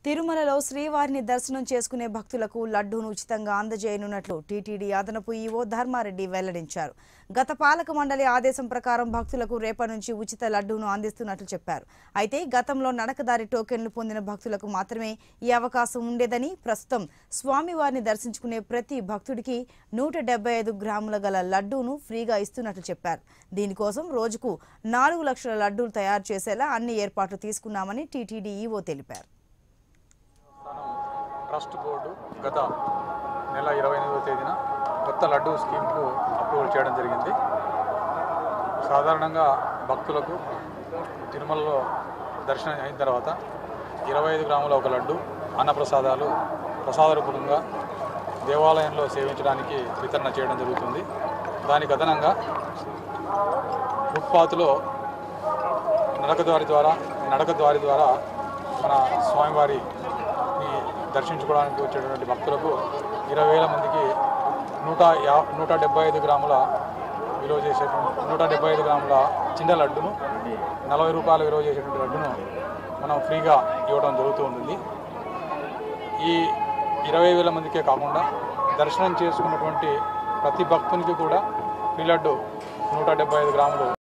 తిరుమలలో శ్రీవారిని దర్శనం చేసుకునే భక్తులకు లడ్డూను ఉచితంగా అందజేయనున్నట్లు టీటీడీ అదనపు ఈవో ధర్మారెడ్డి వెల్లడించారు గత పాలక మండలి ఆదేశం ప్రకారం భక్తులకు రేపటి నుంచి ఉచిత లడ్డూను అందిస్తున్నట్లు చెప్పారు అయితే గతంలో నడకదారి టోకెన్లు పొందిన భక్తులకు మాత్రమే ఈ అవకాశం ఉండేదని ప్రస్తుతం స్వామివారిని దర్శించుకునే ప్రతి భక్తుడికి నూట డెబ్బై ఐదు గ్రాముల గల లడ్డూను ఫ్రీగా ఇస్తున్నట్లు చెప్పారు దీనికోసం రోజుకు నాలుగు లక్షల లడ్డూలు తయారు చేసేలా అన్ని ఏర్పాట్లు తీసుకున్నామని టీటీడీ ఈవో తెలిపారు ట్రస్ట్ బోర్డు గత నెల ఇరవై ఎనిమిదవ తేదీన కొత్త లడ్డూ స్కీమ్కు అప్రూవల్ చేయడం జరిగింది సాధారణంగా భక్తులకు తిరుమలలో దర్శనం అయిన తర్వాత ఇరవై ఐదు గ్రాముల ఒక లడ్డు అన్నప్రసాదాలు ప్రసాద రూపంగా దేవాలయంలో సేవించడానికి వితరణ చేయడం జరుగుతుంది దానికి అదనంగా ఫుట్పాత్లో నడకదారి ద్వారా నడకదారి ద్వారా మన స్వామివారిని దర్శించుకోవడానికి వచ్చేటువంటి భక్తులకు ఇరవై వేల మందికి నూట యా నూట డెబ్బై ఐదు గ్రాముల విలువ చేసే నూట డెబ్బై ఐదు గ్రాముల చిన్న లడ్డును నలభై రూపాయల విలువ చేసేటువంటి లడ్డును మనం ఫ్రీగా ఇవ్వడం జరుగుతూ ఉంటుంది ఈ ఇరవై వేల మందికే కాకుండా దర్శనం చేసుకున్నటువంటి ప్రతి భక్తునికి కూడా ఫ్రీ లడ్డు నూట డెబ్బై ఐదు గ్రాములు